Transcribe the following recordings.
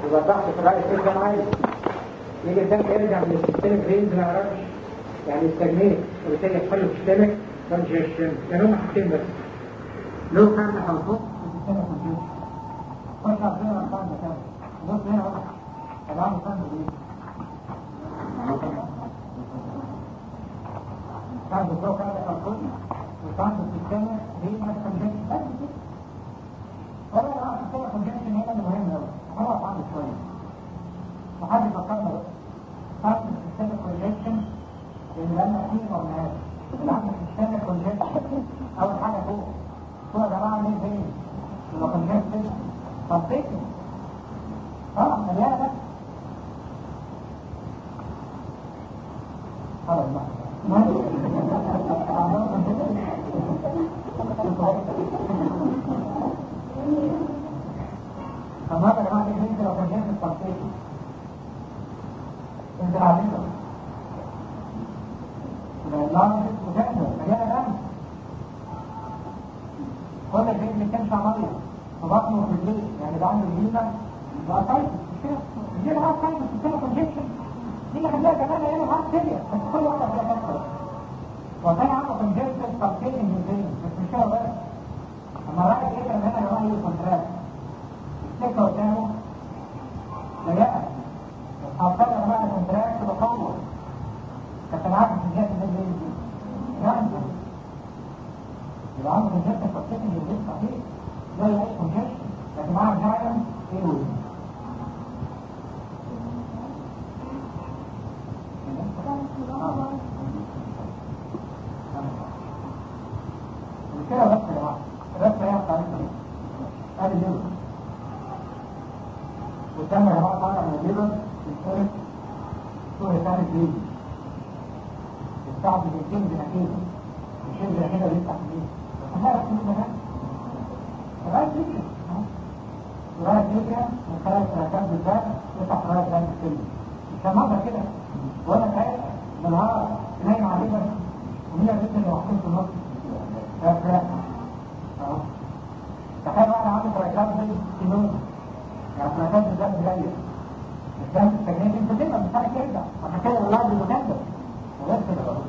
يبقى الضغط في الرايت سيستم عالي يجي الدم يرجع من السيستمك رينج ما يعرفش يعني يستجنيه وبالتالي يحصل له سيستمك كونجيشن يعني هم حاجتين بس لو كان محفوظ السيستمك كونجيشن خش على الدنيا الارقام ده بص هنا واضح طبعا الفن ايه كان بتروح على الارقام وكان السيستمك هي ما كونجيشن بس كده هو الان السيستمك كونجيشن هنا اللي مهم قوي هو صعب شويه وحد فكرنا بقى خاصة السيستمك كونجيشن لان لما فيه مرمات العمل السيستمك كونجيشن اول حاجه فوق فوق يا جماعه ليه فين يبقى كونجيشن طب فين اه مليانه بس خلاص بقى فماذا يا جماعه انت لو كونجيشن طب فين انت عارفين الله مجاهد مجال الأمن كل شيء اللي كان شعبية فبطنه في البيت يعني بعمل الجيمة بقى طيب مش كده دي بقى طيب بس كده كونجيكشن دي اللي خلاها كمان هي هارت سيريا بس كل واحدة فيها كسر وكان عنده كونجيكشن تفكير من البين بس مش كده بس اما رايح كده ان انا رايح الكونتراكت السكة قدامه ضيقة حطينا يا جماعة كونتراكت بقوة كنت معاك في الجهاز ده زي دي يعني يبقى عنده كونجكشن فكرت ان الجهاز صحيح زي اي كونجكشن لكن معاه فعلا ايه هو كده بس يا جماعه بس هي الطريقه دي ادي الليفر والتاني يا جماعه طالع من الليفر الفرق صورة ثالث بيجي الصعب بيتم بنتيجة الشبه كده بيفتح بيه بس ما يعرف منه ده لغاية فكرة لغاية فكرة من خلال الثلاثات بالذات يفتح لغاية ثالث الكلمة مش مرة كده وانا خايف بالنهار نايم عليه بس ومين البنت اللي محطوط في النص ده فراق اهو تخيل واحد عنده ثلاثات زي السنون يعني ثلاثات بالذات قليل الكلام التجنيد انت تبقى مش عارف يرجع عشان كده والله دي مكتب وغير كده بقى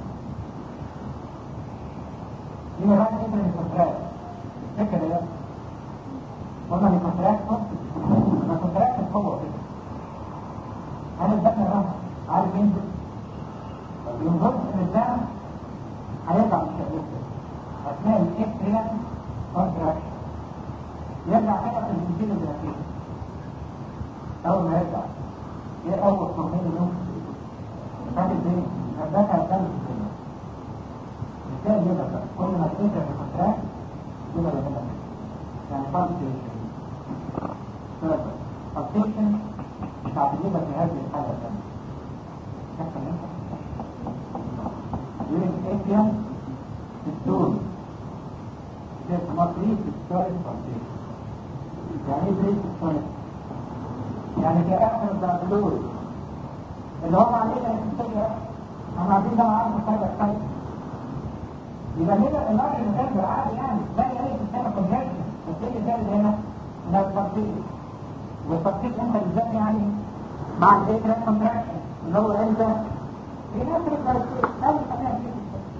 دي مرات فكرة الكونتراكت الفكرة ده قلنا ان الكونتراكت نص انا كونتراكت القوة كده هل الدم الرهن عارف ينزل ينظر ان الدم هيطلع من الشهوات اثناء الاكتريال كونتراكشن يرجع كده في الانسيل الجنسية اول ما يرجع ايه اول ترمين اليوم فاكر دي نباتها الدم في الدنيا بالتالي يبقى بقى كل ما تنزل في الكونتراكت كل ما يبقى يعني بالبيشن بالبيشن بتاعت الليبر في هذه الحالة الثانية تحصل منها during atrium systole there's not three systolic pulsation يعني ايه three systolic يعني كآخر الدابلوز اللي هم علينا السيستوليا احنا عارفين ده معاه مصيبة كويس يبقى هنا الراجل المتابع عادي يعني لا يلي سيستم كونجكشن بس ايه اللي هنا ده التفصيل والتفصيل انت بالذات يعني مع الايه كونتراكشن اللي هو امتى في ناس التفصيل اول خلينا نشوف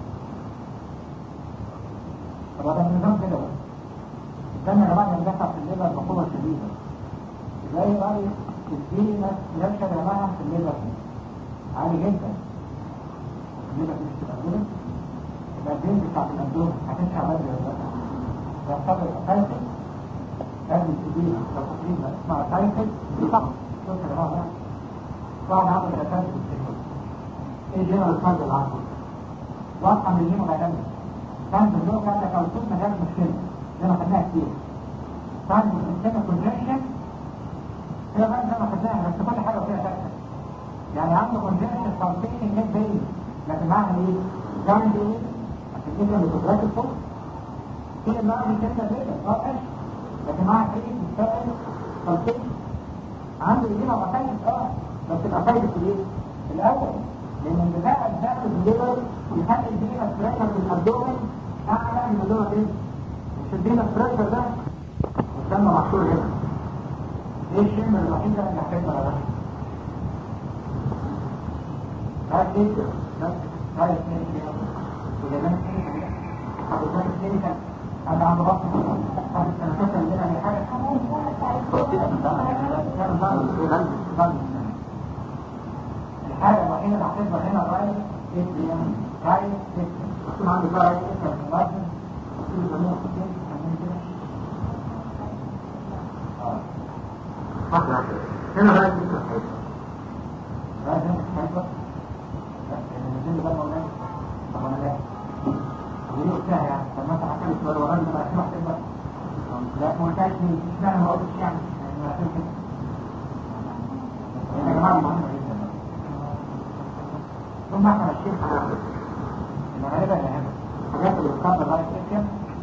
طب هذا النظام كده بقى الدم يا جماعه يندفع في الليبر بقوه شديده زي راي تديني ناس يرشد يا جماعه في الليبر عالي جدا الليبر مش تبقى كده الأبدين بتاعت الأبدون هتنشع بدري ولا لا يعتبر سايكل لازم تجيب لو تقريبا اسمها سايكل دي صح شوف يا جماعه واحد عمل الأساس في السيكل ايه جنرال كارد العقل واضحة من اليوم غدا كان في اليوم كان لك أوصول مجال مشكلة زي ما خدناها كتير كان في السيستم كونجكشن هي بقى زي ما خدناها بس كل حاجة فيها تكتب يعني عنده كونجكشن تنطيقي من بعيد لكن معها ايه؟ جامد ايه؟ عشان كده اللي بتدرك الفوق كده معها دي كده بيضة اه قش لكن معها كده بتشتغل تنطيقي عنده ايدينا وقتايد اه بس القتايد في ايه؟ الاول لان اندفاع الذات الليبر يخلي الدينا ستريشر في الابدومن اعلى من اللي هو ايه؟ مش الدينا ستريشر ده والدم محشور هنا ايه الشمة الوحيدة اللي هتبقى على رأسك هاي كده هاي اثنين كده وجبان ايه حضرتك اثنين كان انا عم بطل هذا السنة اللي لنا حاجة الحاجة الوحيدة اللي هتظهر هنا الرايت اتريم رايت اتريم يكون عندي بقى رايت اتريم في اللازم كل زمان كتير عاملين كده اه هنا رايت اتريم رايت اتريم النزول ده مولانا طب انا لا وليه قلتها يعني طب ما انت حكيت السؤال وراجل ما راح تبقى لا ما قلتهاش ليه اشمعنى ما قلتش يعني يعني ما عشان كده يا جماعه مهمه جدا ثم احنا ماشيين هنعمل ان غالبا اهم الحاجات اللي بتكبر رايت سيكشن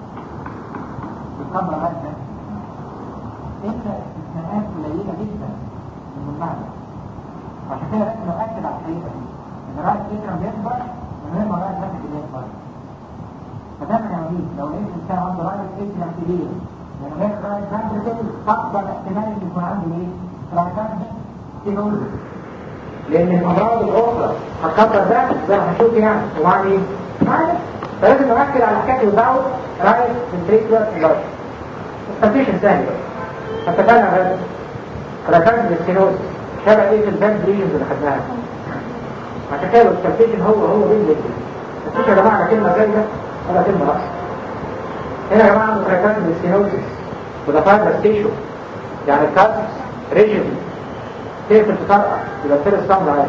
بتكبر رايت سيكشن انت استثناءات قليله جدا من المعنى عشان كده لازم نؤكد على الحقيقه دي ان رايت سيكشن بيكبر من غير ما رايت سيكشن بيكبر فتابع يا وليد لو لقيت انسان عنده رايت سيكشن كبير من غير رايت سيكشن تقبل احتمال ان يكون عنده ايه؟ رايت سيكشن لان الامراض الاخرى هتكبر ده زي ما هنشوف يعني ومع مين؟ مع ده فلازم نركز على حكايه الباوت رايت فنتريكولار انلارج التنفيشن سهل بقى اتفقنا على ركز السينوز شبه ايه في الباند ريجنز اللي خدناها عشان كده التنفيشن هو هو بين الاثنين مفيش يا جماعه كلمه زايده ولا كلمه ناقصه هنا يا جماعه عنده ركز السينوزس وده فايبر ستيشن يعني الكاس ريجن كيف تتطرع يبقى تصير الصمد عادي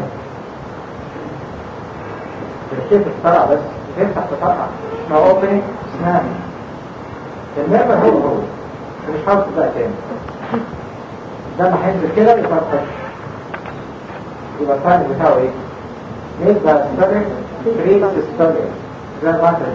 كيف تتطرع بس تفتح تتطرع ما هو اوبننج اسنان المرمى هو هو مش حاطط بقى تاني ده ما هينزل كده يفرقش يبقى الثاني بتاعه ايه؟ يبقى ستابك بريك ستابك زي الماتر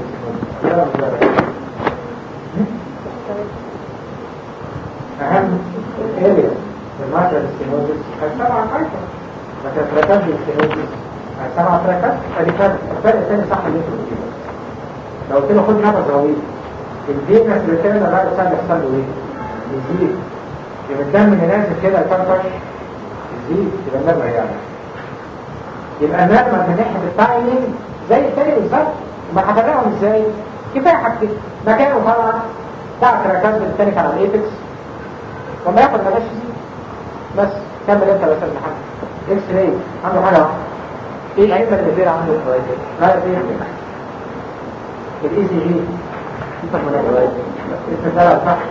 اهم اريا الماتر ستينوزيس هيسمع الفايتر لكن تركز الستينوزيس هيسمع تركز ادي فرق الفرق الثاني صح اللي انت بتقوله لو قلت له خد نفس غويط الفينس ريتيرن بعد سنه يحصل له ايه؟ يزيد يبقى الدم اللي نازل كده يفرفش يزيد يبقى النرمه يعني يبقى النرمه من ناحيه التايمنج زي التاني بالظبط ما هفرقهم ازاي؟ كفايه حاجتين مكانه طبعا بتاع تركز الثاني كان على الايبكس لما ياخد بلاش يزيد بس كمل انت بس يا محمد اكس راي عنده حاجه واحده ايه العلم اللي بيرى عنده الفوائد لا دي الاي سي جي استدلال صح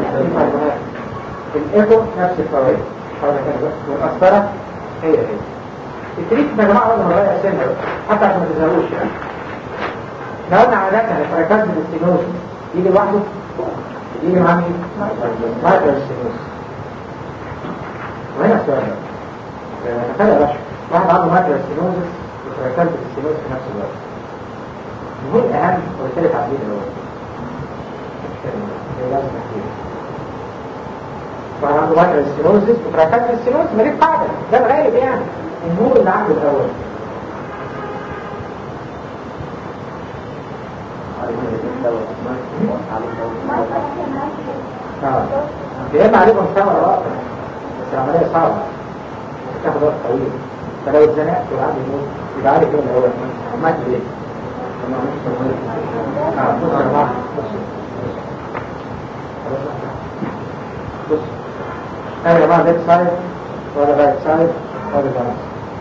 الايكو نفس الفوائد والقسطره هي هي التريك يا جماعه لازم نغير سنه حتى عشان ما تزهقوش يعني لو قلنا عادة الفريكات من الستينوز يجي لوحده يجي مع مين؟ مايكرو ستينوز وهنا السؤال ده تخيل يا باشا واحد عنده مايكرو ستينوزس وفريكات من الستينوز في نفس الوقت مين الأهم والثالث عبدين الأول لازم نحكيه واحد عنده مايكرو ستينوزس وفريكات من الستينوز ما دي قاعدة ده الغالب يعني النور اللي عنده الأول اه يا عليكم ثمرة واحدة بس العملية صعبة تاخد وقت طويل فلو اتزنقت وعندي موت يبقى عارف ايه الاول عملت ليه؟ اه بص يا جماعة بص بص انا يا جماعة ليفت سايد ولا رايت سايد ولا بالانس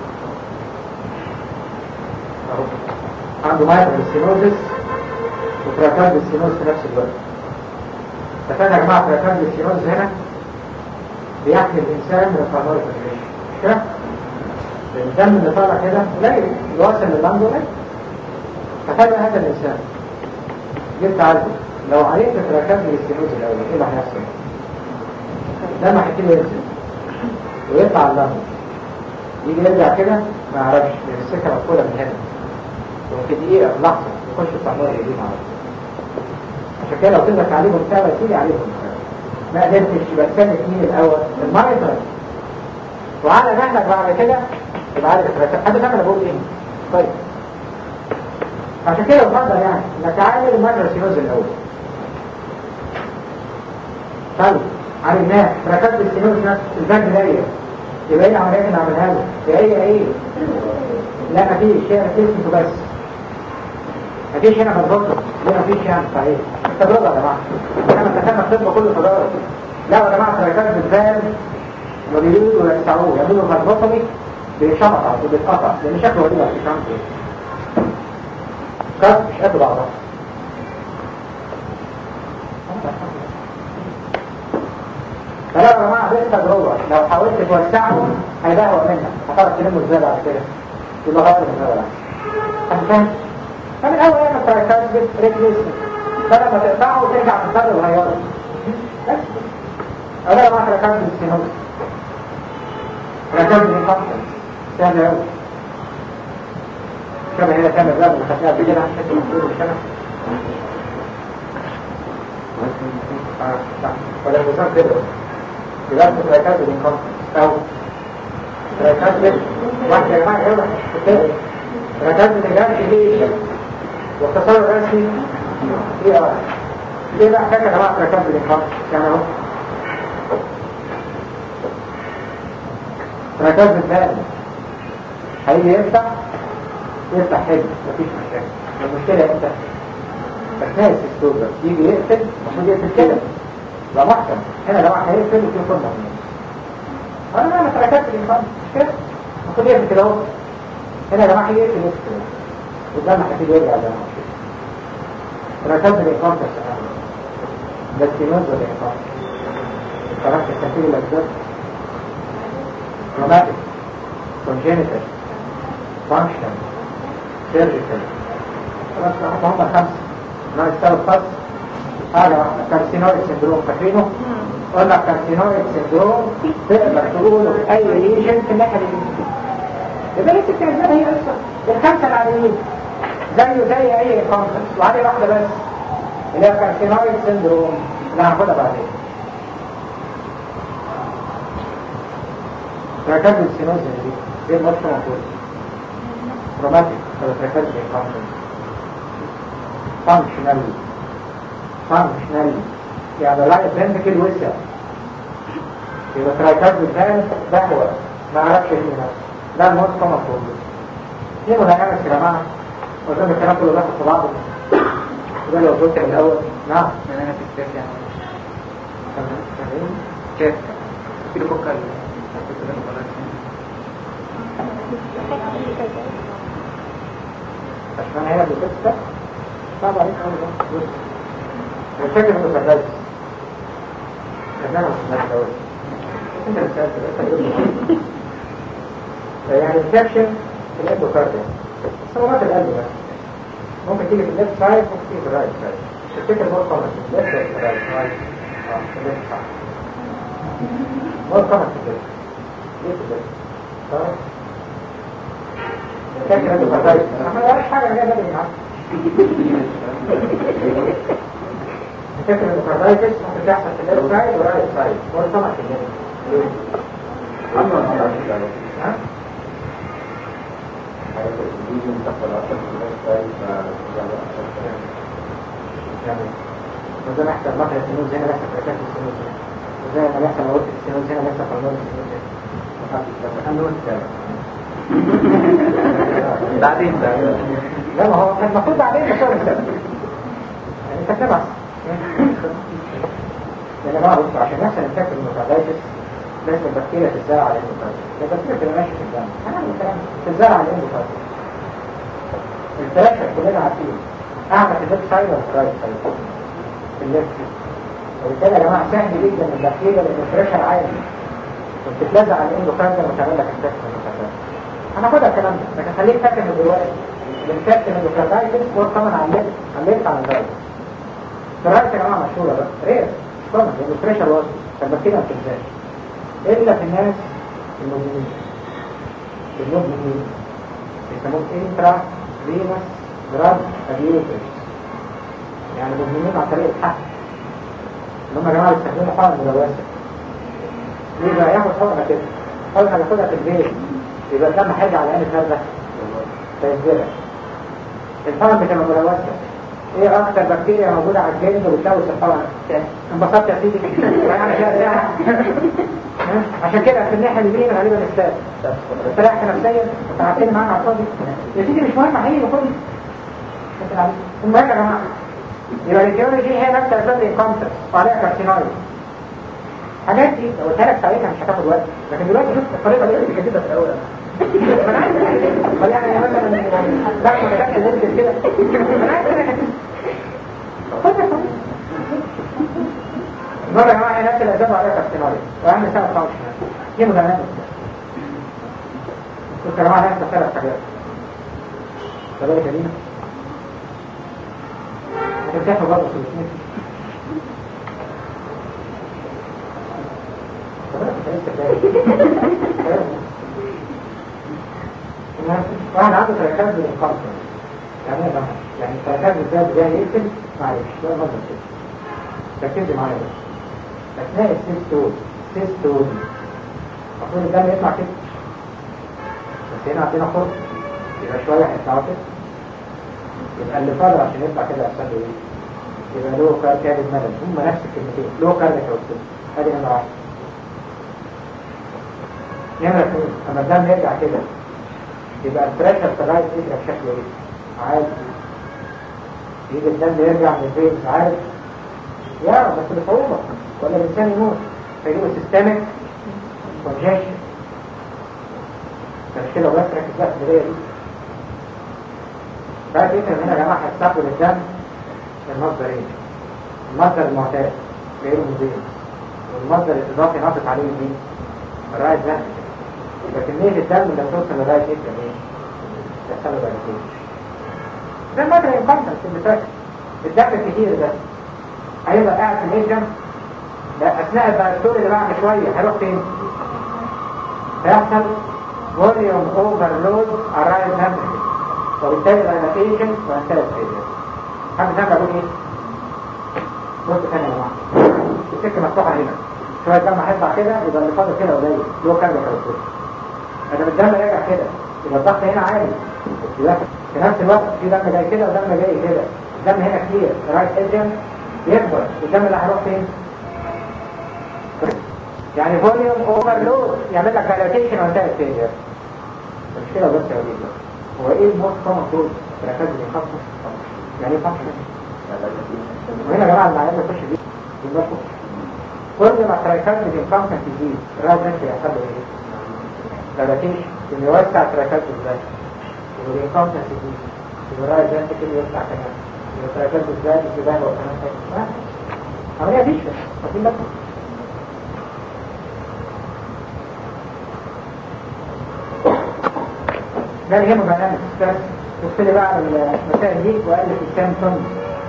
اهو عنده مايكرو ستينوزس وتراكاند السينوز في نفس الوقت اتفقنا يا جماعه تراكاند السينوز هنا بيحمي الانسان من الفانور الفكريشن كده الدم اللي طالع كده قليل الواصل لللنج قليل تخيل هذا الانسان جبت عالجه لو عليك تراكاند السينوز الاول ايه اللي هيحصل؟ لما هيبتدي ينزل ويطلع اللنج يجي يرجع كده ما يعرفش لان السكه مقفوله من هنا وفي دقيقه في لحظه يخش الفانور يجيب على طول عشان كده لو تقدر عليهم سبع تيجي عليهم ما قدرتش يبقى الثاني مين الاول المايتر وعلى مهلك بعد كده يبقى عارف التراكات حد فاهم انا بقول ايه طيب عشان كده بفضل يعني انك تعالج المايتر سينوز الاول طيب عن الناس ركبت السينوس نفسه البنك ضيق يبقى ايه العمليات اللي عملها له؟ يبقى هي ايه؟ لا مفيش هي مفيش انتوا بس مفيش هنا مضبوطه ليه مفيش يعني صحيح تجربه يا جماعه احنا اتفقنا الطب كله تجارب لا يا جماعه ركبت البال وبيريدوا يقطعوه يعملوا مضبوطه بيشمطع وبيتقطع لان شكله غريب مش عارف ايه كف مش قد بعضها فلا يا جماعه دي تجربه لو حاولت توسعه هيبهوأ منك هتعرف تلمه ازاي بعد كده يبقى غير من الاول فاهم فمن اول انا تركات ريبليس فلما تقطعه وترجع تضطر وغيره بس انا يا جماعه تركات بالسينوس تركات بالكونفرنس سهل قوي شبه هنا كامل بقى اللي خدناها قبل كده حته مفروض الشبه ولا النظام كده يبقى انت تركات بالكونفرنس او تركات بال واحد يا جماعه يلا تركات بالنجاح دي والتصور الرسمي ايه اه ايه بقى حاجه يا جماعه تركات بالكونفرنس يعني اهو تركات بالبال هيجي يفتح يفتح حلو مفيش مشاكل المشكلة امتى؟ أثناء السيستوزر يجي يقفل المفروض يقفل كده يبقى محكم هنا لو واحد هيقفل وفي كل مضمون أنا أنا تركت الإنسان مش كده المفروض يقفل كده اهو هنا لو واحد يقفل يقفل كده قدام حكيد يرجع زي ما هو تركت الإنسان في السنة ده السينوز والإنسان تركت التنفيذ الأجزاء روماتيك congenital functional surgical خلاص هم خمسة ناقص ثلاث خاص حاجة واحدة كارسينويد سندروم فاكرينه؟ قلنا كارسينويد سندروم تقدر تقوله في أي ليجن في الناحية اليمين يبقى لسه الكلمات هي لسه الخمسة العاديين زيه زي أي كونفرنس وعليه واحدة بس اللي هي كارسينويد سندروم اللي هناخدها بعدين تركز السينوز دي دي الماتش موجود روماتيك ولا تركز بالكونفرنس فانكشنال فانكشنال يعني لا يبنتكل وسع يبقى تركز بالثاني ده هو ما اعرفش ايه ده ده الماتش موجود دي مهمة يا جماعة قدام الكلام كله داخل في بعضه وده لو قلت من الاول نعم انا في الكتاب يعني تمام كيف كده فكر عشان هي بتكسب صعب عليك قوي ده الفكرة انه سهلت احنا مش سهلت انت اللي سهلت انت اللي قلت يعني الانفكشن في الاندوكارديا صمامات القلب بس ممكن تيجي في الليفت سايد ممكن تيجي في الرايت سايد تفتكر مور كومن في الليفت ولا في الرايت رايت اه في الليفت سايد مور كومن في الليفت ليه في الليفت صح فاكر انه الرايت انا ما قالش حاجه جايه بدري معاك فاكر انه الرايت ممكن تحصل في الليفت سايد ورايت سايد مور كومن في الليفت ها يعني وزي ما يحصل مخرج السنوز هنا بيحصل حركات السنوز هنا وزي ما بيحصل موت السنوز هنا بيحصل قانون السنوز هنا بعدين بقى لا ما هو المفروض بعدين بس هو السبب يعني انت كده يا جماعه بصوا عشان يحصل انفكت الميكاردايتس لازم البكتيريا تتزرع على الاندوكارديوم البكتيريا تبقى ماشيه في الدم هنعمل الكلام ده تتزرع على الاندوكارديوم الفلاشه كلنا عارفين اعمل في الليفت سايد ولا في الرايت سايد في الليفت وبالتالي يا جماعه سهل جدا البكتيريا لان البريشر عالي وبتتلزق على الاندوكارديوم وتعمل لك انفكت الميكاردايتس هناخدها الكلام ده لكن خليك فاكر من دلوقتي الانفكت الميكاردايتس هو طبعا على الليفت على الليفت على الرايت في الرايت يا جماعه مشهوره بقى رير طبعا لان البريشر واطي فالبكتيريا ما بتنزلش إلا في الناس المدمنين المدمنين يسموه انترا فينوس دراج ابيوزرز يعني مدمنين عن طريق الحقن اللي هم يا جماعه بيستخدموا حقن ملوثه ليه بقى ياخد حقنه كده حقنه ياخدها في البيت يبقى الدم هيرجع على عين النار ده فيزرع الحقن بتبقى ملوثه ايه اكتر بكتيريا موجودة على الجلد وبتلوث الحوار انبسطت يا سيدي يعني كده ساعة ها؟ عشان كده في الناحية اليمين غالبا الساد استريحت نفسيا وتعبتني معانا على الفاضي يا سيدي مش مهم حقيقي كل المهم يا جماعة يبقى الجيولوجي هي نفس اسباب الانكمتر وعليها كارسينويد حاجات دي لو قلت لك ساعتها مش هتاخد وقت لكن دلوقتي شوف الطريقه اللي انت كاتبها في الاول ما انا عايز طب يعني مثلا لا ما كانش ننزل كده انا عايز كده خد يا فندم مرة يا جماعة هي نفس الأسباب وعليها كارسينويد وأهم سبب فانكشن دي مدمات كنت يا جماعة نفس ثلاث حاجات كذلك لينا هتمسحوا برضه في الاثنين واحد عنده تركات بالانقاذ يعني ايه بقى؟ يعني التركات بالذات جاي يقتل معلش ده نظر كده ركزي معايا بس اثناء السيستول سيستول المفروض الدم يطلع كده بس هنا عندنا فرصه يبقى شويه هيطلعوا كده يبقى اللي فاضل عشان يطلع كده يحصل له ايه؟ يبقى له كار كارد مدد هم نفس الكلمتين له كارد كوستل ادي نمرة واحد نمرة اثنين اما الدم يرجع كده يبقى البريشر في الرايت يرجع بشكل ايه؟ عادي يجي الدم يرجع من الفين عارف يا بس بصعوبة ولا الانسان يموت فيجيبوا سيستمك كونجيشن مش كده بس ركز بقى في البداية دي بعد كده هنا يا جماعه هتستقبل الدم المصدرين المصدر المعتاد غير مزين والمصدر الاضافي ناقص عليه مين؟ الرايت ده يبقى كميه الدم اللي بتوصل للرايت ايه ايه؟ تحصل له بارتين ده المصدر الكونتنت اللي فاكر الدم الكتير ده هيبقى قاعد في الهيجم لا اثناء البارتول اللي بعد شويه هيروح فين؟ هيحصل فوليوم اوفرلود على الرايت هامبرج وبالتالي الاناتيشن وانتهى الفيديو حد سامع بقول ايه بص ثانية يا جماعة السكة مفتوحة هنا شوية دم هيطلع كده يبقى اللي فاضل كده قليل له كام كاركتر انا الدم راجع كده يبقى الضغط هنا عالي يبقى في نفس الوقت في دم جاي كده ودم جاي كده الدم هنا كتير الرايت ايجن يكبر الدم اللي هيروح فين؟ يعني فوليوم اوفرلود يعمل لك دايلاتيشن وانتهى الفيديو مش كده بس يا وليد هو ايه الموت طبعا طول ركز لي خمسة يعني ايه خمسة وهنا يا جماعة المعلومة يخش دي يبقى كل ما تركز لي خمسة تزيد الراجل انت يحصل له ايه؟ ثلاثين اللي يوسع تركز ازاي؟ يبقى دي خمسة تزيد يبقى الراجل انت كده يوسع كمان يبقى تركز ازاي ازاي هو كمان حاجة عملية دي شوية واخدين بالكم؟ ده اللي يهمه برنامج بس بص لي بقى على المسائل دي والف السامسونج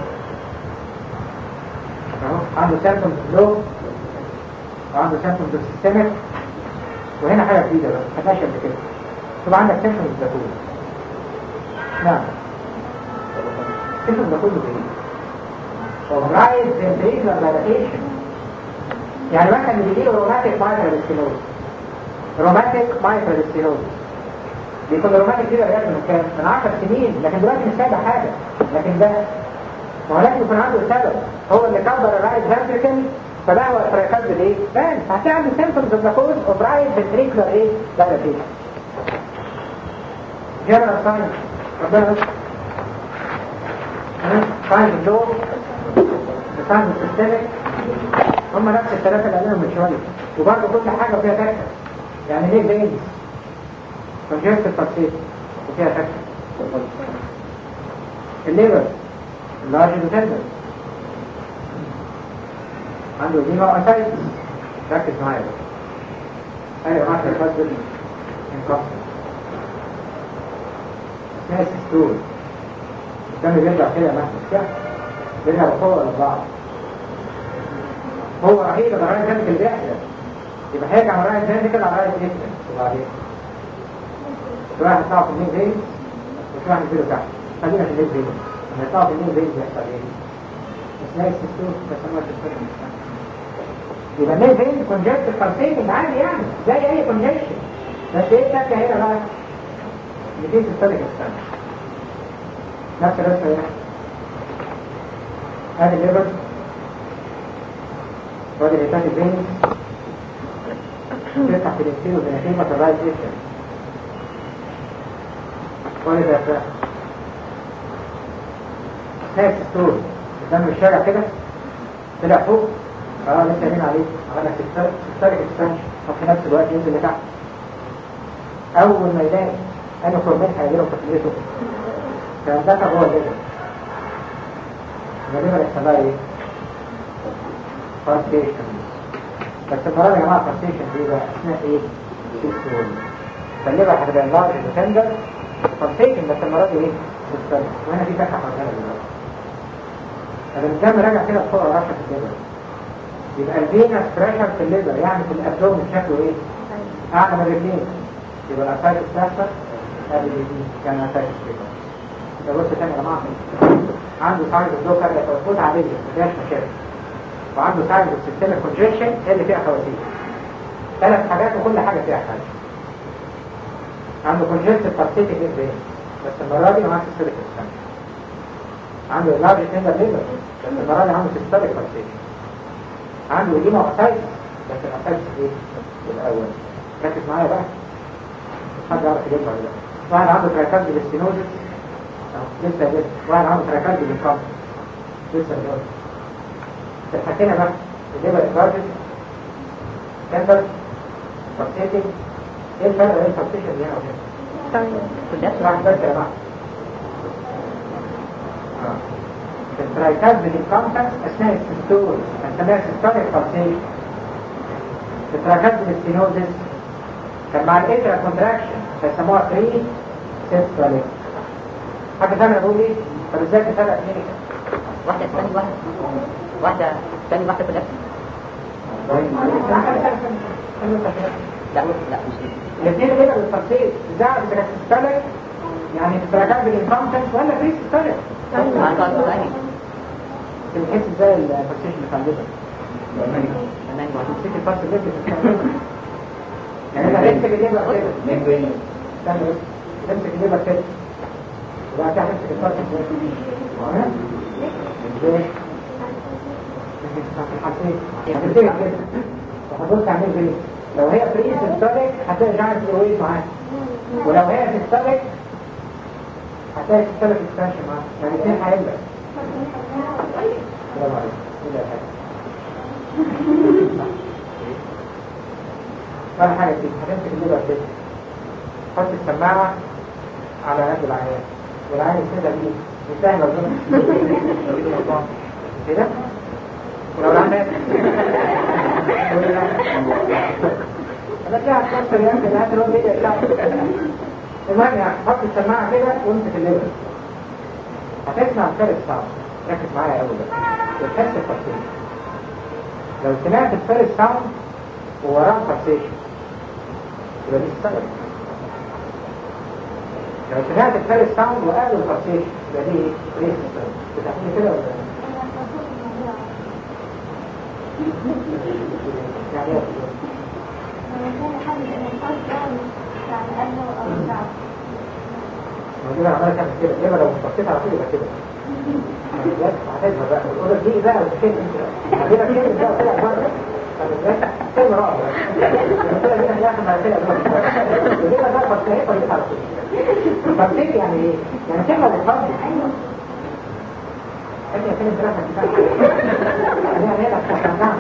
اهو عنده سامسونج لو وعنده سامسونج سيستمك وهنا حاجه جديده بقى ما خدناش قبل كده طبعا عندك سامسونج ده كله نعم سامسونج ده كله ايه؟ رايز فنتريكولار دايلاتيشن يعني مثلا اللي بيجيله روماتيك مايترال ستينوز روماتيك مايترال ستينوز بيكون الروماتيك كده بقى من كام؟ من 10 سنين لكن دلوقتي مش سايبه حاجه لكن ده ما هو لازم يكون عنده سبب هو اللي كبر الرايت فانتريكل فده هو التريكات بالايه؟ بان هتلاقي عنده سيمبتومز اوف ذا كوز اوف رايت فنتريكولار ايه؟ دايلاتيشن جنرال ساين ربنا يستر ساين اللو ساين السيستمك هم نفس الثلاثه اللي قالهم من شويه وبرضه كل حاجه فيها تكه يعني ليه بينز فجرت التفصيل وفيها شكل الليبر اللارج ديتندر عنده دي نوع اسايد ركز معايا بقى ايوه معاك الفضل انكسر اسمها سيستول الدم بيرجع كده يا محمد كده بيرجع بقوة ولا بعض هو رهيب الرايت فانتكل بيحدث يبقى هيرجع من الرايت فانتكل على الرايت جدا وبعدين واحد يطلع في المين فين وفي واحد ينزله تحت خلينا في المين فين لما يطلع في المين فين بيحصل ايه؟ اسمها السيستول بسموها السيستول يبقى المين فين كونجكت الفرسين عادي يعني زي اي كونجكشن بس ايه الشكل هنا بقى؟ اللي فيه سيستوليك السنة نفس الرسمة هنا ادي الليفر وادي الهيباتي فينس تفتح في الانسيل وبنتيمة الرايت ايشن وادي ده ناس ستور قدام الشارع كده طلع فوق اه لسه يمين عليه عمل لك تسترك اكسبانشن وفي نفس الوقت ينزل لتحت اول ما يلاقي انا فورمين هيجيله تقليته كان ده هو الليفر الليفر يحصل لها ايه؟ فاستيشن بس المرة يا جماعة فاستيشن دي بقى اثناء ايه؟ سيستول فالليفر هتبقى لارج وتندر فاستيشن بس المرة دي ايه؟ سيستول وهنا في فتحة حوالينا دلوقتي طب الدم راجع كده فوق رشة في الليفر يبقى الفينس بريشر في الليفر يعني في الابدومن شكله ايه؟ اعلى من الرجلين يبقى الاسايتس تحصل هذه الجديد كان اسايتس كده يبقى بص تاني يا جماعه عنده سايد الدوكر توقفات عاديه ما فيهاش مشاكل وعنده سايد السيستم كونجكشن اللي فيها خواتيم ثلاث حاجات وكل حاجه فيها حاجه عنده كونجكتيف بارسيتيك ايه بس المره دي معاه سيستمك اكسبانشن عنده لارج تندر ليفر بس المره دي عنده سيستمك بارسيتيك عنده ايديما اوكسايتس بس الاوكسايتس ايه الاول ركز معايا بقى مش حد يعرف يجيبها ولا لا واحد عنده تراكاز بالستينوزس لسه لسه واحد عنده تراكاز بالكام لسه لسه حكينا بقى الليبر اكبارجن كانبر سبسيتنج ايه الفرق بين السبسيشن دي هنا وهنا؟ واحد بس يا جماعه التراكاز بالكامتنس اثناء السيستول هنسميها سيستوليك سبسيشن التراكاز بالستينوزس كان مع الانترا كونتراكشن فيسموها بري سيستوليك حاجه ثانيه بقول ايه طب ازاي تفرق اثنين واحدة ثاني واحدة واحدة ثاني واحدة في الأكل لا لا مش دي الاثنين كده بالتفصيل ازاي اذا كانت سيستوليك يعني تراكاز بالانفانتنس ولا بري سيستوليك مع الفرق ثاني بنحس ازاي البرسيشن بتاع الليفر تمام تمسك الفرق الليفر يعني انت تمسك الليفر كده استنى بس تمسك الليفر كده وبعد كده تمسك الفرق ازاي ازاي في الحالتين هتبتدي كده وهتبص تعمل ايه لو هي فري سيستوليك هتلاقي جاينت فلويد معاك ولو هي سيستوليك هتلاقي سيستوليك اكسبانشن معاك يعني الاثنين هيبقى برافو عليك كده يا حاج ولا حاجة دي هتمسك الليبر كده حط السماعة على قد العيان والعيان يسندها بيه مش سهل اظن كده ولو العيان انا كده هتكسر يمكن هات الواد ايه يطلع المهم يعني حط السماعة كده وامسك الليبر هتسمع الفرق صعب ركز معايا قوي بقى وتحس التفصيل لو سمعت الفرق ساوند ووراه فاكسيشن يبقى دي السبب لو سمعت الفرق ساوند وقالوا الفاكسيشن يبقى دي ايه السبب بتعمل كده ولا لا؟ يعني ايه ما دي بقى عمالة تعمل كده ليه لو مش بصيت على طول يبقى كده هتظهر بقى والأوضة دي بقى وتشيل هتبقى كده بقى طلع بره طب ازاي كلمة رابعة طلع هنا في آخر ما طلع بره ودي بقى بقى بصيت ولا على طول بصيت يعني ايه؟ يعني كلمة بتفضل انت يا كلمة دراسة كتاب هي هي لك تفهمها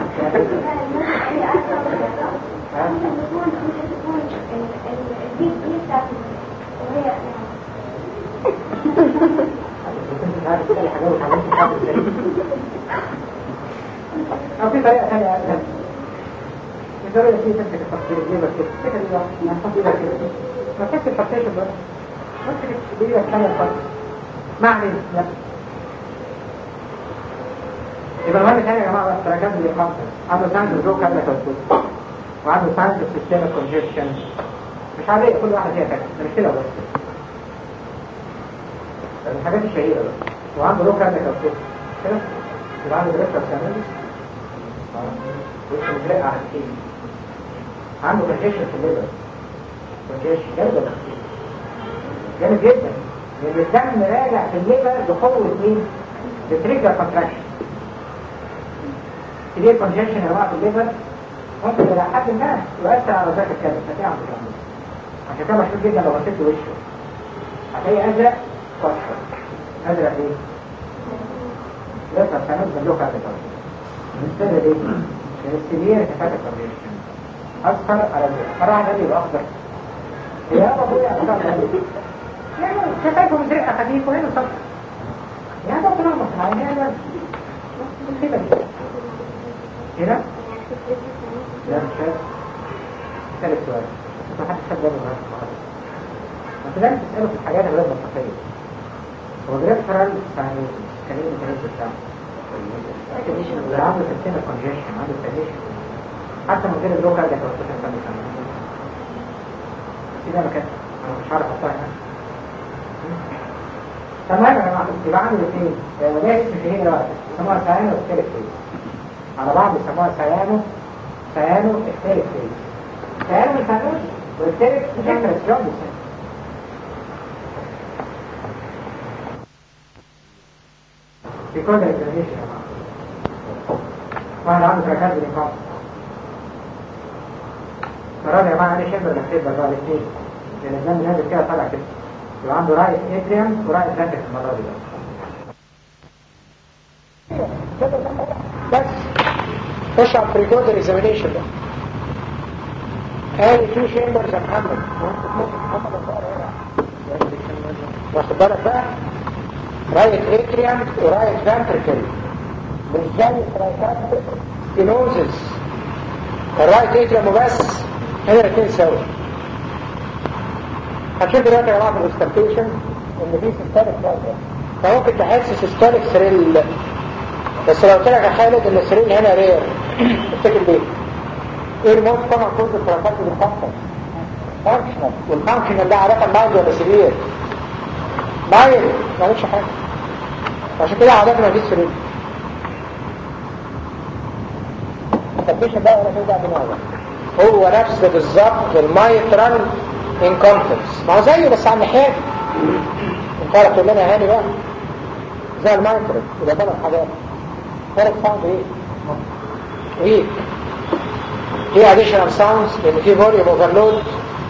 أو في طريقة ثانية أسهل في طريقة فيه تمسك التفصيل الجيبة كده كده دي بقى يعني تفصيلها كده ما تحس التفصيل بقى مسك الجيبة الثانية الفرق ما علينا لا يبقى المهم ثاني يا جماعة بقى تراكم لي خمسة عنده ساند الزوج قبل توسط وعنده ساند السيستم الكونجكشن مش عادية كل واحد فيها فاكر ده مش كده بس الحاجات الشهيرة بقى وعنده لوك قبل توسط كده يبقى عنده دريسة كامل وش مزرق على الكيل عنده كونجكشن في الليبر كونجكشن جامد ولا خفيف؟ جامد جدا لان الدم راجع في الليبر بقوة مين؟ بتريجر كونتراكشن كبير كونجنشن يا جماعه في الليفر ممكن الى حد ما يؤثر على ذاك الكلب فتلاقيه عنده كلام عشان كده مشهور جدا لو غسلت وشه هتلاقي ازرق واصفر ازرق ايه؟ يطلع سنوات بندوق على الكلام بالنسبه لي ايه؟ السرير كفايه كونجنشن اصفر على ازرق مره واحده يبقى اخضر يا ابويا يعني كفايه مزرقه خفيف وهنا صفر يعني ده طلع مصنعين هنا كده هنا لا مش فاهم ثالث سؤال ما حدش خد باله من ما انت لازم تساله في الحاجات غير منطقيه هو الريفرال يعني كان ايه الميكانيزم بتاعه؟ اللي عنده سيستم كونجيشن عنده ستاجيشن حتى من غير اللوكال ده كان سيستم كونجيشن كده مكان انا مش عارف احطها هنا تمام يا جماعه يبقى عندي الاثنين وده اسم شهير بقى يسموها سيانو اختلف فيه على بعض يسموها سيانو سيانو اختلف فيه سيانو مش هنقول واختلف مش احنا الاسلام بس في كل الاكزاميشن يا جماعه واحد عنده تركات بالانقاذ مرات يا جماعه انا شايف الاختلاف بقى الاثنين لان الدم نازل كده طالع كده يبقى عنده رايت اتريم ورايت فانتك المره دي بس خش على البريكوردر اكزامينيشن ده هذه تو شيمبرز يا محمد واخد بالك بقى رايت اتريم ورايت فانتركل مش زي الترايكات ستينوزس الرايت اتريم وبس هنا الاثنين سوا هنشوف دلوقتي يا جماعه في الاسترتيشن ان في سيستوليك بروبلم فممكن تحس سيستوليك سريل بس لو قلت لك يا خالد ان السريل هنا رير افتكر ليه؟ ايه الموت طبعا كل التراكات بالفانكشن فانكشنال والفانكشنال ده عاده مايل ولا سرير؟ مايل ما عملش حاجه عشان كده عاده ما فيش سرير التفتيشن بقى ولا توجع دماغك هو نفس بالظبط المايترال انكونفرنس ما هو زيه بس على الناحيه انت عارف تقول لنا هاني بقى زي المايترال يبقى ثلاث حاجات ثلاث ساوند ايه؟ ويك في اديشنال ساوندز لان في فوليوم اوفرلود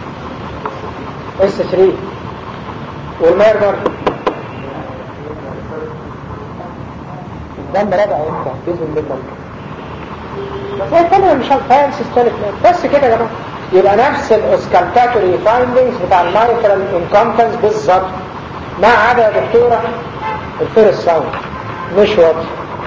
اس 3 والميرمر الدم راجع امتى؟ باذن الله بس هي الكلمه مش هتفهم سيستوليك بس كده يا جماعه يبقى نفس الاوسكالتاتوري فايندنجز بتاع المايترال انكومبتنس بالظبط ما عدا يا دكتوره الفيرست ساوند مش واضح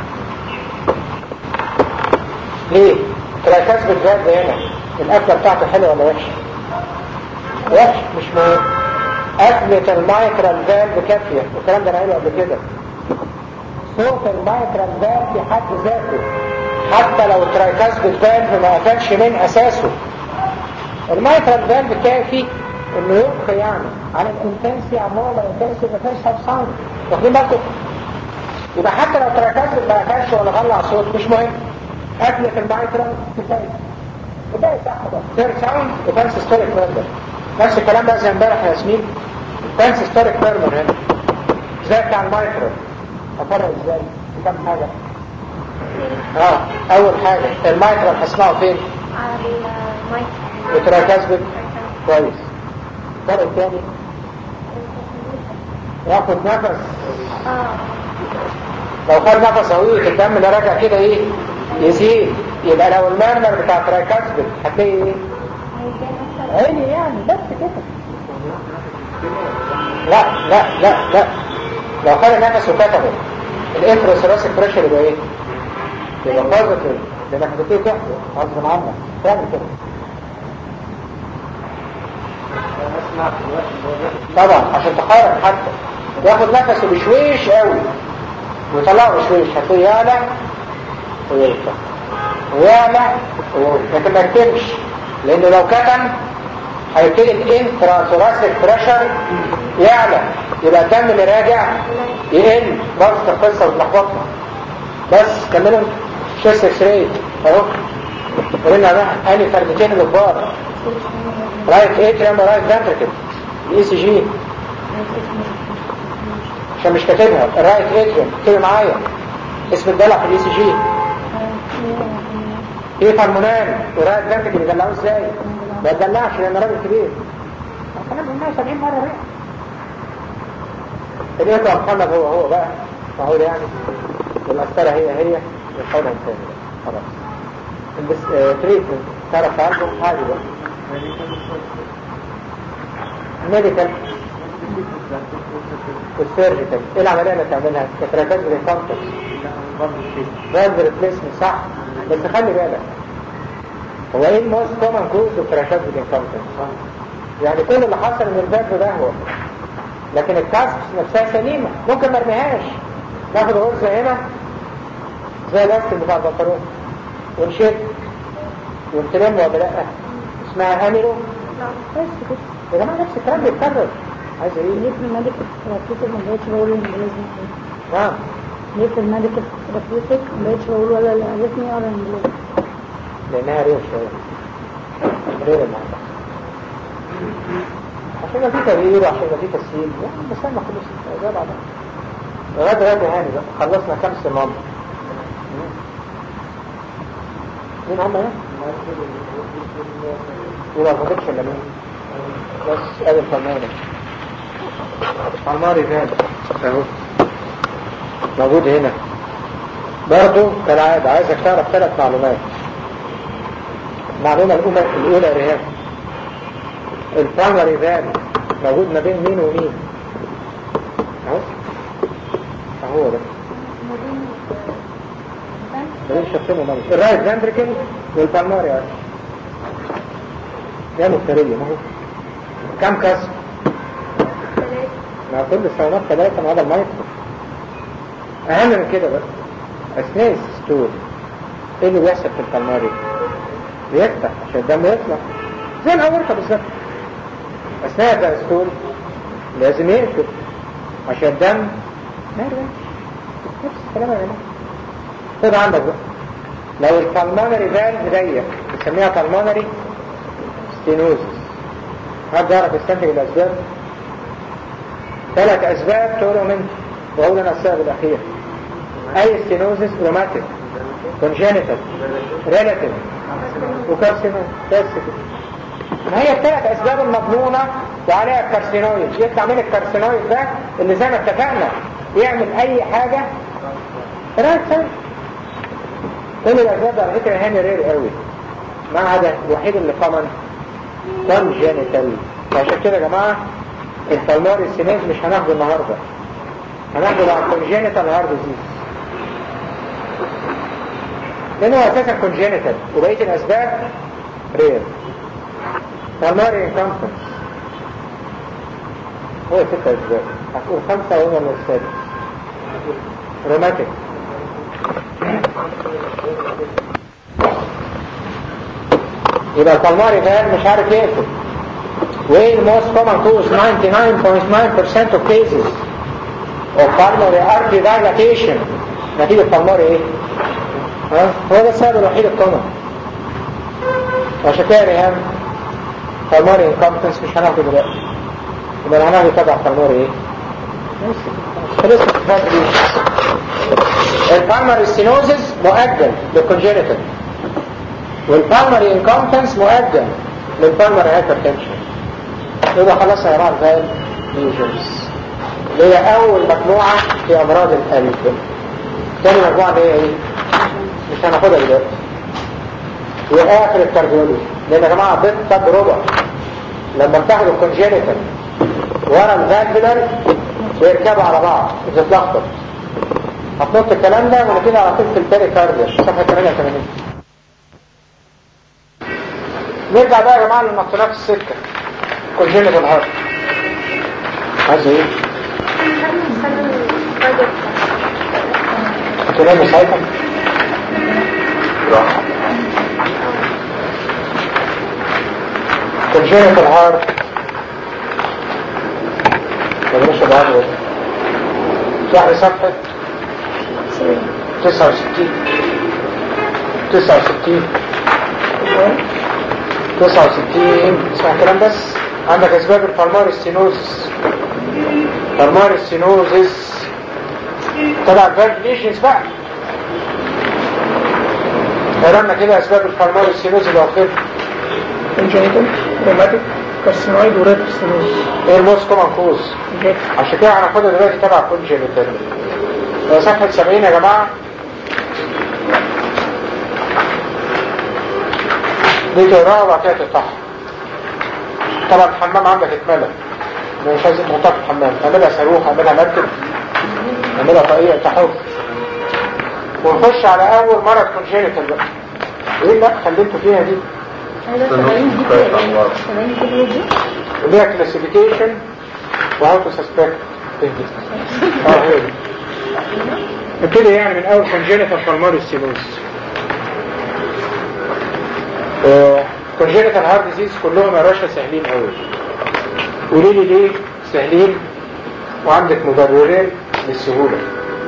ليه؟ تراكاز بالذات هنا الاكله بتاعته حلوه ولا وحشه؟ وحش مش مهم أكلة المايترال فالف كافية والكلام ده انا قايله قبل كده صوت المايترال فالف في حد ذاته حتى لو الترايكاز بالفالف ما قفلش من اساسه المايترال فالف كافي انه يبقى يعني عن الانتنسي عمال الانتنسي ما فيهاش سب ساوند واخدين بالكم يبقى حتى لو تراكاز ما قفلش ولا غلع صوت مش مهم أكلة المايترال كفاية كفاية صح ده سير ساوند وكان سيستوليك ميرمر نفس الكلام بقى زي امبارح يا ياسمين كان سيستوليك ميرمر هنا زي بتاع المايترال افرق ازاي كم حاجة اه اول حاجة المايترال هسمعه فين على المايك وتراكاز بك كويس الفرق الثاني ياخد نفس اه لو خد نفس طويل الدم اللي راجع كده ايه يزيد يبقى لو المرمر بتاع تراكاسبل هتلاقي ايه عيني يعني بس كده لا لا لا لا لو خد نفس وكتبه الانتروسيراسيك بريشر يبقى ايه يبقى بوزيتيف لانك بتبتدي تحضر غصب عنك تعمل كده طبعا عشان تحرك حتى ياخد نفسه بشويش قوي ويطلعه بشويش هتلاقيه يعلى ويرفع ويعلى ويرفع لكن ما يكتمش لانه لو كتم هيبتدي الانترا ثوراسيك بريشر يعلى يبقى الدم اللي راجع يقل برضه القصه وتلخبطنا بس كملوا شيست اكس راي اهو قلنا بقى انهي فردتين الكبار رايت اتريم ورايت فانتركل الاي سي جي عشان مش كاتبها الرايت اتريم اكتبي معايا اسم الدلع في الاي سي جي في فرمونان وراء الدم اللي بيدلعوه ازاي ما يدلعش لان راجل كبير الكلام قلناه 70 مره بقى اليد محمد هو هو بقى ما هو يعني والمسألة هي هي يحاولها تاني بقى. خلاص بس تريتمنت تعرف عنده عادي بقى ميديكال والسيرجيكال ايه العملية اللي تعملها؟ كتراكات بالكونتكس فالف ريبليسمنت صح بس خلي بالك هو ايه الموست كومن كوز للكراكات بالكونتكس يعني كل اللي حصل ان الفالف ده هو لكن الكاسكس نفسها سليمة ممكن ما ارميهاش ناخد غرزة هنا زي الاستك بتاع البنطلون ونشد ونتلم ولا لا اسمها اميرو بس كده يا جماعة نفس الكلام بيتكرر عايز ايه؟ ليه في الميديكال ثيرابيوتيك ما بقتش بقول انجليزي نعم ليه في الميديكال ثيرابيوتيك ما بقتش بقول ولا الاريثمي ولا انجليزي لانها رير شوية رير المعنى عشان يبقى في تغيير وعشان يبقى في تسهيل يعني بس انا خلص زي بعضها لغاية دلوقتي هاني بقى خلصنا كام صمام مين هم ايه؟ يبقى ما فضلش الا مين؟ بس ادي الفنانة عماري فين؟ اهو موجود هنا برضو كالعادة عايزك تعرف ثلاث معلومات المعلومة الأولى الأولى رهاب البرايمري فال موجود ما بين مين ومين اهو اهو ده ما بين شخصين ومين الرايت فانتريكل والبالماري اهو يا مفترية ما هو كم كسر مع كل الصيانات ثلاثة ما عدا المايكرو أهم من كده بقى أثناء الستور إيه اللي بيحصل في البالماري؟ بيفتح عشان الدم يطلع زي الأورطة بالظبط أثناء الستور لازم يقفل عشان الدم ما يرجعش نفس الكلام يا جماعة خد عندك بقى لو البالمونري فالف ضيق بنسميها بالمونري ستينوزس حد يعرف يستنتج الأسباب؟ ثلاث أسباب تقولهم أنت وأقول أنا السبب الأخير أي ستينوزس روماتيك كونجينيتال ريلاتيف وكارسينوم بس كده ما هي الثلاث أسباب المضمونة وعليها الكارسينويد يطلع من الكارسينويد ده اللي زي ما اتفقنا يعمل أي حاجة راسا كل الأسباب على فكرة هاني رير قوي ما عدا الوحيد اللي كومن كونجينيتال فعشان كده يا جماعة الفالماري السينيز مش هناخده النهاردة هناخده مع كونجينيتال هارد ديزيز لأنه أساسا كونجينيتال وبقية الأسباب رير فالماري انكمبتنس هو ستة أسباب هتقول خمسة وهو من السادس روماتيك يبقى الفالماري ده مش عارف يقفل وايه الموست كومن كوز 99.9% of cases of pulmonary artery dilatation نتيجة pulmonary ايه؟ ها؟ هو ده السبب الوحيد الكومن عشان كده يا ريهام pulmonary incompetence مش هناخده دلوقتي يبقى اللي هناخده تبع pulmonary ايه؟ خلصت الكتاب دي البالمري ستينوزز مؤجل للكونجينيتال والبالمري انكومبتنس مؤجل للبالمري هايبرتنشن يبقى خلاص يا جماعه الفال ليجنز اللي هي اول مجموعه في امراض القلب تاني مجموعه اللي هي ايه؟ مش هناخدها دلوقتي واخر الكارديولوجي لان يا جماعه بالتجربه لما بتاخدوا الكونجينيتال ورا الفالفولار بيركبوا على بعض بتتلخبط هتنط الكلام ده ونبتدي على طول في البيريكارديا صفحه 88 نرجع بقى يا جماعه للمقتنات السته كونجينيتال هارت عايز ايه؟ تنام ساعتها congenital heart مدرسة بعض شهر صفحة 69 69 69 اسمع الكلام بس عندك اسباب الفالمار ستينوزس فالمار ستينوزس طبعا فالف ليشنز بقى قررنا كده اسباب الفالمار السينوز اللي واخدها congenital rheumatic carcinoid وريتر ستينوز ايه الموست كومن كوز عشان كده هناخدها دلوقتي تبع كونجينيتال صفحة 70 يا جماعة دي تقراها وبعد كده تقطعها طبعا الحمام عندك اتملى أنا مش عايز منطقة الحمام اعملها صاروخ اعملها مركب اعملها طاقية تحط ونخش على اول مرض كونجينيتال بقى ايه لا خليتوا فيها دي وليها كلاسيفيكيشن وهاو تو سسبكت اه هي دي نبتدي يعني من اول كونجينيتال بالماري سيلوز كونجينيتال هارت ديزيز كلهم يا باشا سهلين قوي قولي لي ليه سهلين وعندك مبررين للسهولة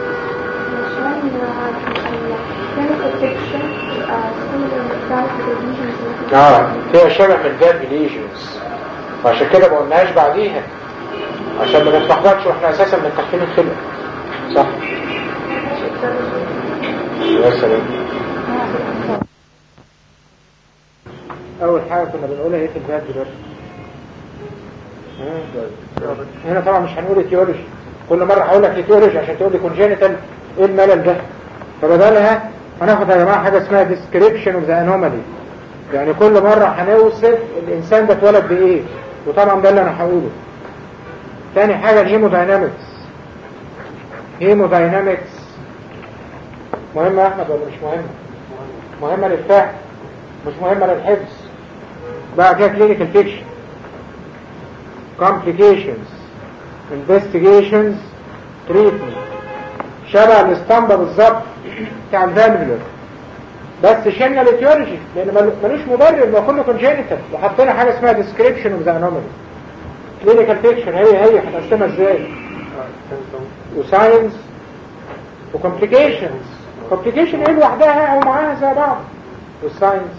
اه فيها شبه من الفيرب ليجنز وعشان كده ما قلناهاش بعديها عشان ما نتلخبطش واحنا اساسا من تخفين الخلق صح يا سلام اول حاجه كنا بنقولها ايه في الفيرب دلوقتي هنا طبعا مش هنقول اتيولوجي كل مرة هقول لك اتيولوجي عشان تقول لي كونجينيتال ايه الملل ده فبدلها هناخد يا جماعة حاجة اسمها description of the anomaly يعني كل مرة هنوصف الانسان ده اتولد بايه وطبعا ده اللي انا هقوله تاني حاجة الهيموداينامكس هيموداينامكس مهمة يا احمد ولا مش مهمة مهمة للفهم مش مهمة للحفظ بقى كده كلينيكال فيكشن complications investigations treatment شبه الاسطمبة بالظبط بتاع الفالفولر بس شلنا الاتيولوجي لان مل- ملوش مبرر ما كله كونجينيتال وحطينا حاجه اسمها description of the anomaly clinical picture هي هي هنقسمها ازاي وساينس وكومبليكيشنز كومبليكيشن ايه لوحدها او معاها زي بعض والساينس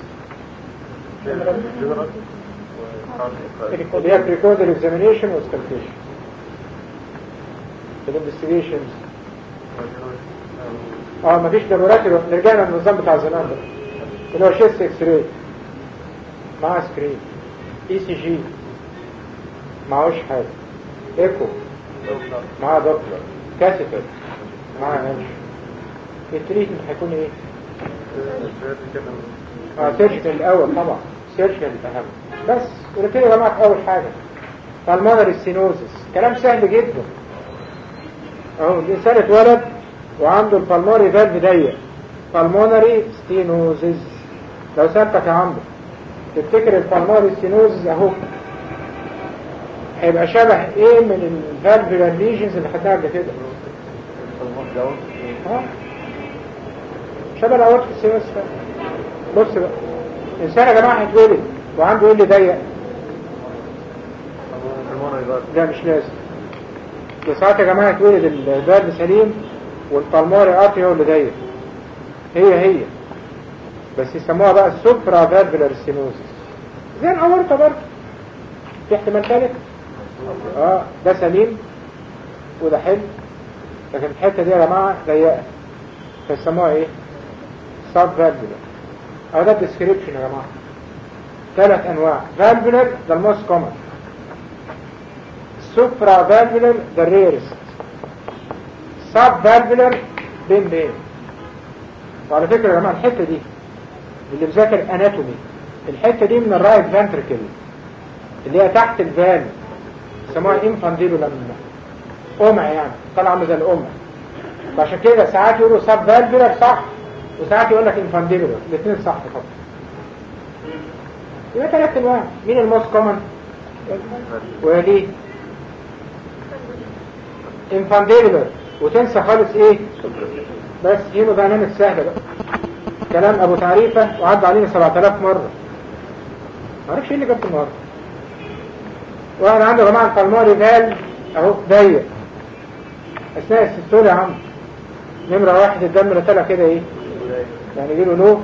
اللي هي بريكودال اكزامينيشن وسكالكيشن الانفستيجيشنز اه مفيش ضرورات رجعنا للنظام بتاع زمان ده اللي هو شيست اكس راي معاه سكرين اي سي جي معهوش حاجه ايكو معاه دوبلر كاسيتر معاه انش التريتمنت هيكون ايه؟ اه سيرجيكال الاول طبعا سيرجيكال الاهم بس ونبتدي يا جماعه في اول حاجه بالمونري سينوزس كلام سهل جدا اهو الانسان اتولد وعنده البلمونري فالف ضيق بالمونري ستينوزز لو سالتك يا عمرو تفتكر البلمونري ستينوزز اهو هيبقى شبه ايه من الفالفولار ليجنز اللي خدناها قبل كده اه شبه الاورت في السينوس بص بقى الانسان يا جماعه هيتولد وعنده ايه اللي ضيق ده مش لازم ده ساعات يا جماعه يتولد الفالف سليم والبلماري ارتي هو اللي ضيق هي هي بس يسموها بقى السوبرا فالفولار ستينوزس زي الاورطه برضه في احتمال ثالث اه ده سليم وده حلو لكن الحته دي يا جماعه ضيقه فيسموها ايه سب فالفولار اه ده الديسكريبشن يا جماعه ثلاث انواع فالفولار ده الموست كومن سوبرا فالفولار ده الريرست سب فالفولار بين بين وعلى فكره يا جماعه الحته دي اللي مذاكر اناتومي الحته دي من الرايت فانتركل اللي هي تحت الفالف يسموها انفانديبولم قمع يعني طالعه عامله زي القمع فعشان كده ساعات يقولوا سب فالفولار صح وساعات يقول لك انفانديبولر الاثنين صح طبعا يبقى ثلاث انواع مين الموست كومن وليه انفانديبولر وتنسى خالص ايه بس هيموداينامكس سهله بقى كلام ابو تعريفه وعدى علينا 7000 مره معرفش ايه اللي جابته النهارده واحد عنده يا جماعه البلماري فال اهو ضيق اثناء السيستول يا عم نمره واحد الدم اللي طلع كده ايه يعني يجيله لو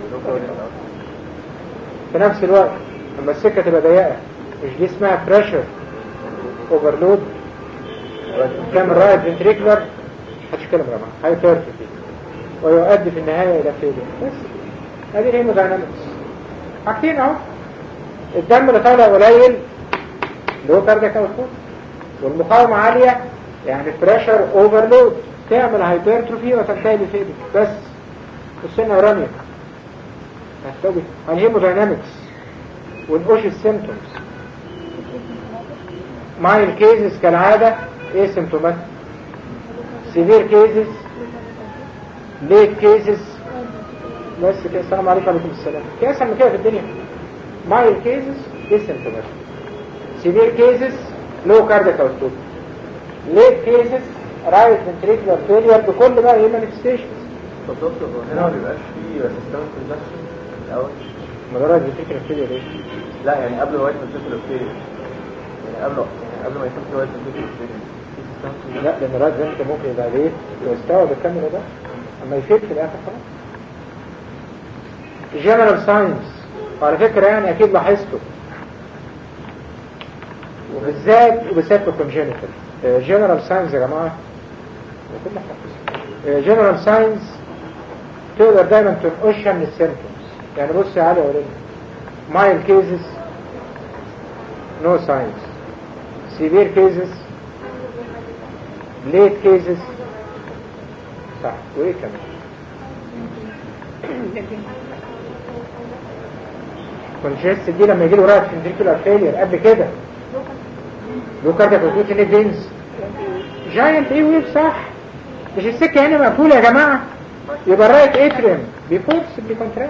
في نفس الوقت لما السكه تبقى ضيقه مش دي اسمها بريشر اوفرلود كام الرايت فنتريكولار محدش يتكلم يا جماعه هايبرتروفي ويؤدي في النهايه الى فيلير بس ادي الهيموداينامكس حاجتين اهو الدم اللي طالع قليل اللي هو كاردياك اوتبوت والمقاومة عالية يعني بريشر اوفرلود تعمل هايبرتروفي وتنتهي بفيدك بس السنة رانية هتسوي الهيموداينامكس ونقوش السيمتومز مايل كيزز كالعادة ايه سيمتومات سيفير كيزز ليت كيزز بس كده السلام عليكم وعليكم السلام في اسهل من كده في الدنيا مايل كيزز ايه سيمتومات سيفير كيزز لو كاردياك اوتبوت ليت كيزز رايت فنتريكولار فيلير بكل بقى ايه مانيفستيشنز طب دكتور هو هنا ما بيبقاش فيه ريسيستنس كونجكشن الاول ما ده رايت فنتريكولار فيلير ايه لا يعني قبل وايت فنتريكولار فيلير يعني قبل يعني قبل ما يكون في وايت فنتريكولار فيلير في systemic لا لان الرايت فنتريكولار ممكن يبقى ليه يستوعب الكاميرا ده اما يفيد في الاخر خلاص جنرال ساينس وعلى فكرة يعني اكيد لاحظته وبالذات وبالذات في الكونجينيتال جنرال ساينس يا جماعة وكل حاجة جنرال ساينس تقدر دايما تنقشها من السيمتومز يعني بص يا علي يا ولد مايل كيزز نو ساينس سيفير كيزز ليت كيزز صح وايه كمان كونجست دي لما يجي له رايت فنتريكولار فيلير قبل كده لو كارتك وجود ان فينز جاينت ايه ويف صح مش السكه هنا مقفوله يا جماعه يبقى الرايت اتريم بيفورس بيكونتراكت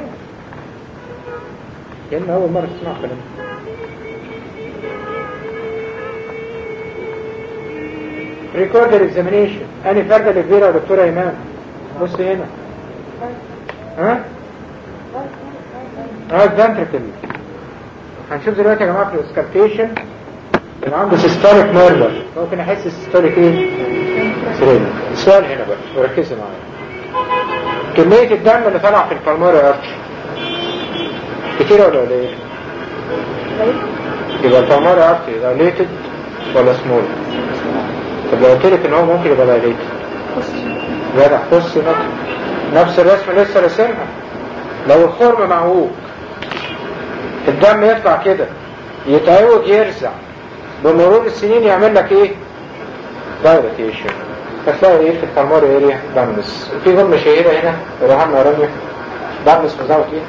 كان اول مره تسمع كلام ريكوردر اكزامينيشن اني فرده كبيره يا دكتوره ايمان بص هنا ها اه فنتركل هنشوف دلوقتي يا جماعه في الاسكارتيشن اللي عنده سيستوليك ميرمر ممكن احس سيستوليك ايه سرينا السؤال هنا بقى وركزوا معايا كمية الدم اللي طلع في البلماري ارتش كتير ولا قليل يبقى البلماري ارتش دايليتد ولا سمول طب لو قلت لك ان هو ممكن يبقى دايليتد جدع بص نفس الرسمه لسه راسمها لو الخرم معوج الدم يطلع كده يتعوج يرزع بمرور السنين يعمل لك ايه دايلاتيشن فتلاقي ايه في الفرماري اريا دمس في ظلم شهيرة هنا رهان ورمية دمس مزاوت ايه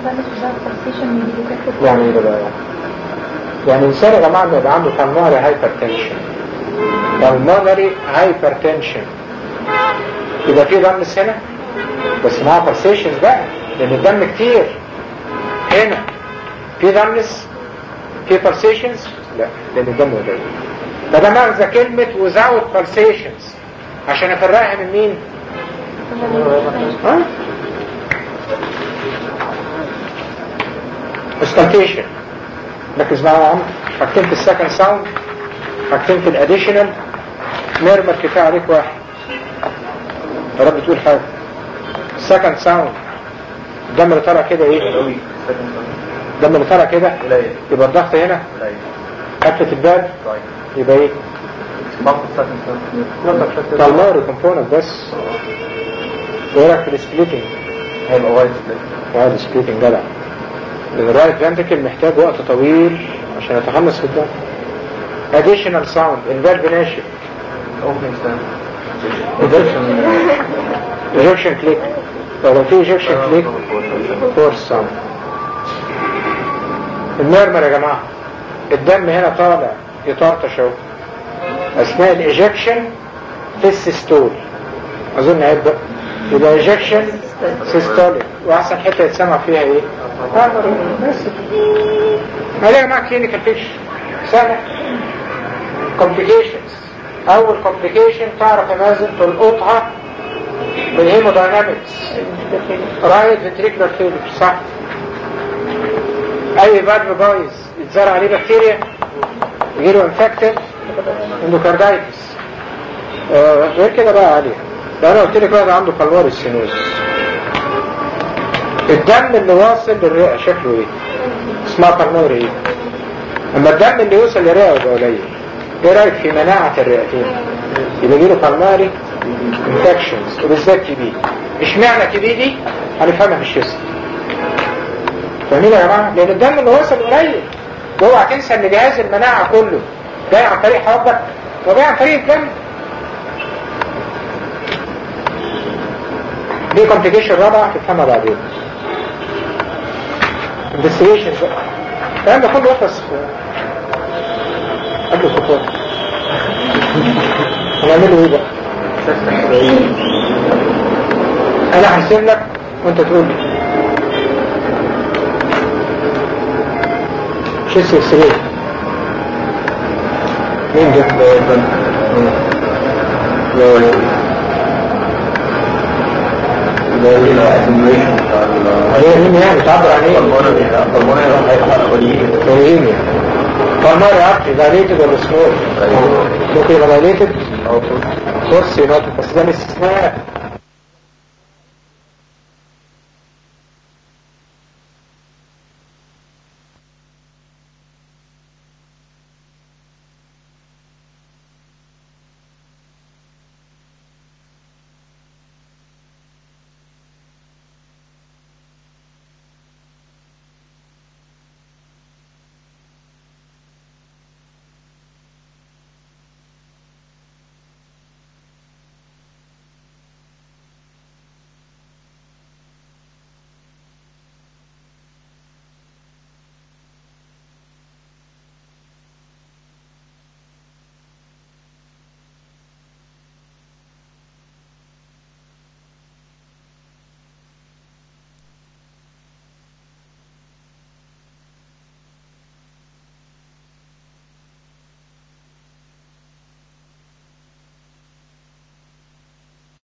يعني ايه ده بقى يعني الانسان يا جماعة بيبقى عنده فالماري هايبرتنشن فالماري هايبرتنشن يبقى في دمس هنا بس معاه برسيشنز بقى لان الدم كتير هنا في دمس في pulsations لا لان الدم قليل فده مغزى كلمة without pulsations عشان افرقها من مين ها auscultation ركز معايا يا عم حاجتين في السكند ساوند حاجتين في الاديشنال ميرمر كفايه عليك واحد يا رب تقول حاجه السكند ساوند الدم اللي طالع كده ايه قوي الدم اللي طالع كده قليل يبقى الضغط هنا قليل قفلة الباب طيب يبقى ايه ضغط السكن طلاري كومبوننت بس ايه رايك في السبليتنج هيبقى وايد سبليت وايد سبليتنج جدع لان الرايت فانتكل محتاج وقت طويل عشان يتخلص في الدم اديشنال ساوند الفالف ناشف اوبننج ساوند ايجكشن كليك لو في ايجكشن كليك فورس ساوند المرمر يا جماعه الدم هنا طالع يطرطش اهو اثناء الايجكشن في السيستول اظن عيب بقى يبقى ايجكشن سيستوليك واحسن حته يتسمع فيها ايه بس ما يا جماعه كلينيكال فيش سهله كومبليكيشنز اول كومبليكيشن تعرف يا مازن تلقطها بالهيموداينامكس رايت فنتريكولار فيلر صح اي فالف بايظ يتزرع عليه بكتيريا يجيله انفكتد اندوكاردايتس آه غير كده بقى عليه لو انا قلت لك بقى ده عنده قلوار السينوز الدم اللي واصل للرئه شكله ايه اسمها قلوار ايه اما الدم اللي يوصل للرئه يبقى قليل ايه رايك في مناعه الرئتين يبقى يجيله قلماري انفكشنز وبالذات تي بي اشمعنى تي بي دي هنفهمها في الشيست فاهمين يا جماعه لان الدم اللي وصل قليل واوعى تنسى ان جهاز المناعه كله جاي عن طريق حبك وجاي عن طريق الدم دي كومبليكيشن رابعه هتفهمها بعدين انفستيجيشن بقى الكلام ده كله يخلص في قبل الخطوات هنعمله ايه بقى؟ انا هرسم لك وانت تقول لي شو السلسلة مين ده؟ هي مين يعني تعبر عن ايه؟ مين يعني؟ فالمار عارف دايليتد ولا سمول؟ ممكن يبقى دايليتد؟ كورس ينط بس ده الاستثناء